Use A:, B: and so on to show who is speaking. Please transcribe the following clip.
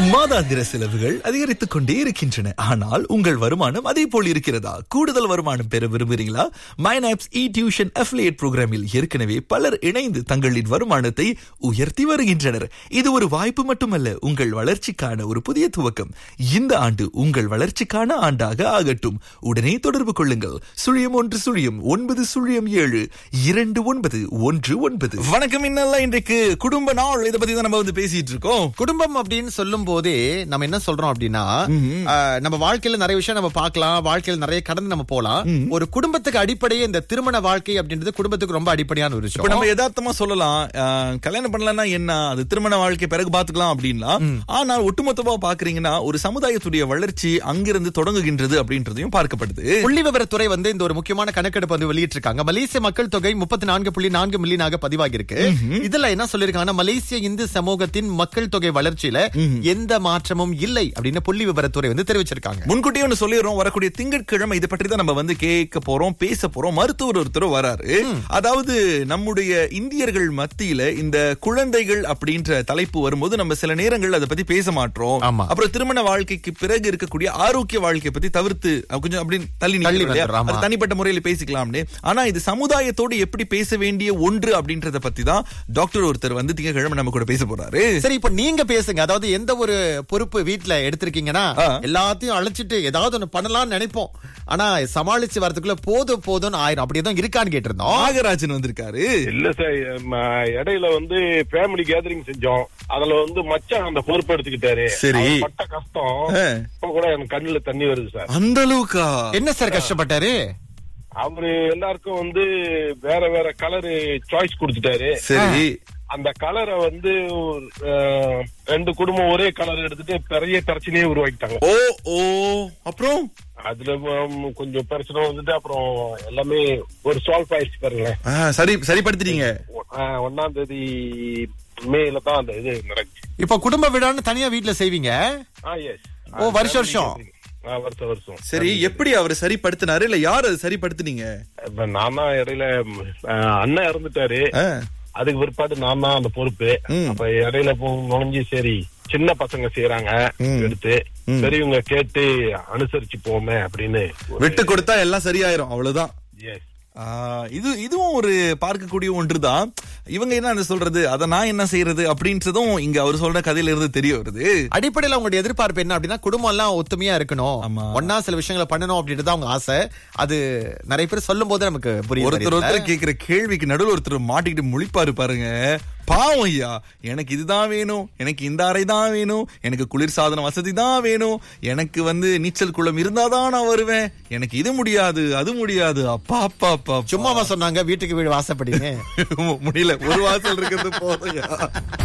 A: மாதாந்திர செலவுகள் அதிகரித்துக் கொண்டே இருக்கின்றன ஆனால் உங்கள் வருமானம் அதே போல் இருக்கிறதா கூடுதல் வருமானம் பெற விரும்புகிறீங்களா மைனாப்ஸ் இ டியூஷன் அஃபிலியேட் புரோகிராமில் ஏற்கனவே பலர் இணைந்து தங்களின் வருமானத்தை உயர்த்தி வருகின்றனர் இது ஒரு வாய்ப்பு மட்டுமல்ல உங்கள் வளர்ச்சிக்கான ஒரு புதிய துவக்கம் இந்த ஆண்டு உங்கள் வளர்ச்சிக்கான ஆண்டாக ஆகட்டும் உடனே தொடர்பு கொள்ளுங்கள் சுழியம் ஒன்று சுழியம் ஒன்பது சுழியம் ஏழு இரண்டு ஒன்பது ஒன்று ஒன்பது வணக்கம் இன்னெல்லாம் இன்றைக்கு குடும்ப நாள் இதை பத்தி தான் நம்ம வந்து பேசிட்டு இருக்கோம்
B: குடும்பம் அப்படின்னு சொல்லும் போதே நம்ம என்ன சொல்றோம் அப்படின்னா ஆஹ், நம்ம வாழ்க்கையில நிறைய விஷயம் நம்ம பார்க்கலாம் வாழ்க்கையில நிறைய கடந்து நம்ம போலாம் ஒரு குடும்பத்துக்கு அடிப்படையே இந்த திருமண வாழ்க்கை அப்படின்றது குடும்பத்துக்கு ரொம்ப அடிப்படையான ஒரு
A: இப்ப
B: விஷயம்
A: நம்ம யதார்த்தமா சொல்லலாம் அஹ், கல்யாணம் பண்ணலன்னா என்ன அது திருமண வாழ்க்கை பிறகு பாத்துக்கலாம் அப்படின்லாம் ஆனால் ஒட்டுமொத்தமா பாக்குறீங்கன்னா ஒரு சமுதாயத்துடைய வளர்ச்சி அங்கிருந்து தொடங்குகின்றது அப்படின்றதையும் பார்க்கப்படுது
B: புள்ளி விவரத்துறை வந்து இந்த ஒரு முக்கியமான கணக்கெடுப்பு வந்து வெளியிட்டிருக்காங்க மலேசிய மக்கள் தொகை முப்பத்தி நான்கு புள்ளி நான்கு மில்லியனாக பதிவாகி இருக்கு இதுல என்ன சொல்லிருக்காங்கன்னா மலேசிய இந்து சமூகத்தின் மக்கள் தொகை வளர்ச்சியில எந்த மாற்றமும் இல்லை அப்படின்னு புள்ளி விவரத்துறை வந்து தெரிவிச்சிருக்காங்க
A: முன்கூட்டியே ஒண்ணு சொல்லிடுறோம் வரக்கூடிய திங்கட்கிழமை இதை பற்றி தான் நம்ம வந்து கேட்க போறோம் பேச போறோம் மருத்துவர் ஒருத்தர் வராரு அதாவது நம்முடைய இந்தியர்கள் மத்தியில இந்த குழந்தைகள் அப்படின்ற தலைப்பு வரும்போது நம்ம சில நேரங்கள் அதை பத்தி பேச மாட்டோம்
B: ஆமா.
A: அப்புறம் திருமண வாழ்க்கைக்கு பிறகு இருக்கக்கூடிய ஆரோக்கிய வாழ்க்கையை பத்தி தவிர்த்து அஹ், கொஞ்சம் அப்படி தள்ளி
B: தள்ளி
A: நிக்கிறோம் இல்லையா?
B: வந்துடுறோம், ஆமா.
A: அது தனிப்பட்ட முறையில பேசிக்கலாம்னு ஆனா இது சமுதாயத்தோடு எப்படி பேச வேண்டிய ஒன்று அப்படின்றத பத்தி தான் டாக்டர் ஒருத்தர் வந்து திங்கட்கிழமை நம்ம கூட பேச போறாரு
B: சரி இப்ப நீங்க பேசுங்க அதாவது எந்த ஒரு பொறுப்பு வீட்ல எடுத்திருக்கீங்கன்னா
A: ஆ.
B: எல்லாத்தையும் அழைச்சிட்டு ஏதாவது ஒண்ணு பண்ணலாம்னு நினைப்போம் ஆனா சமாளிச்சு வரதுக்குள்ள போதும் போதும்னு ஆயிரும் அப்படி எதுவும் இருக்கான்னு கேட்டிருந்தோம்
A: நாகராஜன் வந்திருக்காரு
C: இல்ல சார் ம, இடையில வந்து ஃபேமிலி கேதரிங் செஞ்சோம் அதுல வந்து மச்சான் அந்த பொறுப்பு எடுத்துக்கிட்டாரு
A: சரி.
C: அவர் பட்ட கஷ்டம்
A: ஆ.
C: இப்ப கூட எனக்கு கண்ணுல தண்ணி வருது சார்
A: அந்த அளவுக்கா
B: என்ன சார் கஷ்டப்பட்டாரு
C: அவரு எல்லாருக்கும் வந்து வேற வேற கலரு சாய்ஸ் கொடுத்துட்டாரு
A: சரி
C: அந்த கலரை வந்து ஆ, ரெண்டு குடும்பம் ஒரே கலர் எடுத்துட்டு பெரிய பிரச்சனையே உருவாக்கிட்டாங்க
A: ஓ ஓ அப்புறம்
C: அதுல ம், கொஞ்சம் பிரச்சனை வந்துட்டு அப்புறம் எல்லாமே ஒரு சால்வ் ஆயிடுச்சு பாருங்களேன்
A: ஆ, சரி சரிப்படுத்திட்டீங்க
C: ஆ, ஒண்ணாம் தேதி மேல தான் அந்த இது நடந்துச்சு
B: இப்ப குடும்ப விழான்னு தனியா வீட்ல செய்வீங்க
C: ஆ எஸ்
B: ஓ, வருஷம் வருஷம்.
C: வருஷம் வருஷம்
A: சரி எப்படி அவர் சரிப்படுத்தினாரு இல்ல யார் அது சரிப்படுத்தினீங்க
C: இப்ப நான் தான் இடையில ம், அஹ், அண்ணன் இறந்துட்டாரு
A: ஆ,
C: அதுக்கு பிற்பாடு நான் தான் அந்த பொறுப்பு
A: ம்.
C: அப்ப இடையில போ நுழைஞ்சு சரி சின்ன பசங்க செய்யறாங்க
A: ம்.
C: எடுத்து
A: ம்.
C: பெரியவங்க கேட்டு அனுசரிச்சு போமே அப்படின்னு ஒரு-
A: விட்டு கொடுத்தா எல்லாம் சரியாயிரும் அவ்வளவுதான்
C: Yes.
A: ஆ, இது இதுவும் ஒரு பார்க்கக்கூடிய ஒன்றுதான் இவங்க என்ன சொல்றது அத நான் என்ன செய்யறது அப்படின்றதும் இங்க அவர் சொல்ற கதையில இருந்து தெரிய வருது
B: அடிப்படையில உங்களுடைய எதிர்பார்ப்பு என்ன அப்படின்னா குடும்பம் எல்லாம் ஒத்துமையா இருக்கணும்
A: ஆமா.
B: ஒன்னா சில விஷயங்களை பண்ணணும் அப்படின்றது அவங்க ஆசை அது நிறைய பேர் சொல்லும் போது நமக்கு புரியுது
A: ஒருத்தர் ஒருத்தர் கேக்குற கேள்விக்கு நடுவில் ஒருத்தர் மாட்டிக்கிட்டு முழிப்பாரு பாருங்க பாவம் ஐயா எனக்கு இதுதான் வேணும் எனக்கு இந்த அறை தான் வேணும் எனக்கு குளிர்சாதன வசதி தான் வேணும் எனக்கு வந்து நீச்சல் குளம் இருந்தாதான் நான் வருவேன் எனக்கு இது முடியாது அது முடியாது அப்பா அப்பா அப்பா அப்பா.
B: சும்மாவா சொன்னாங்க வீட்டுக்கு வீடு வாசப்படின்னு
A: முடியல ஒரு வாசல் இருக்கிறது போதும்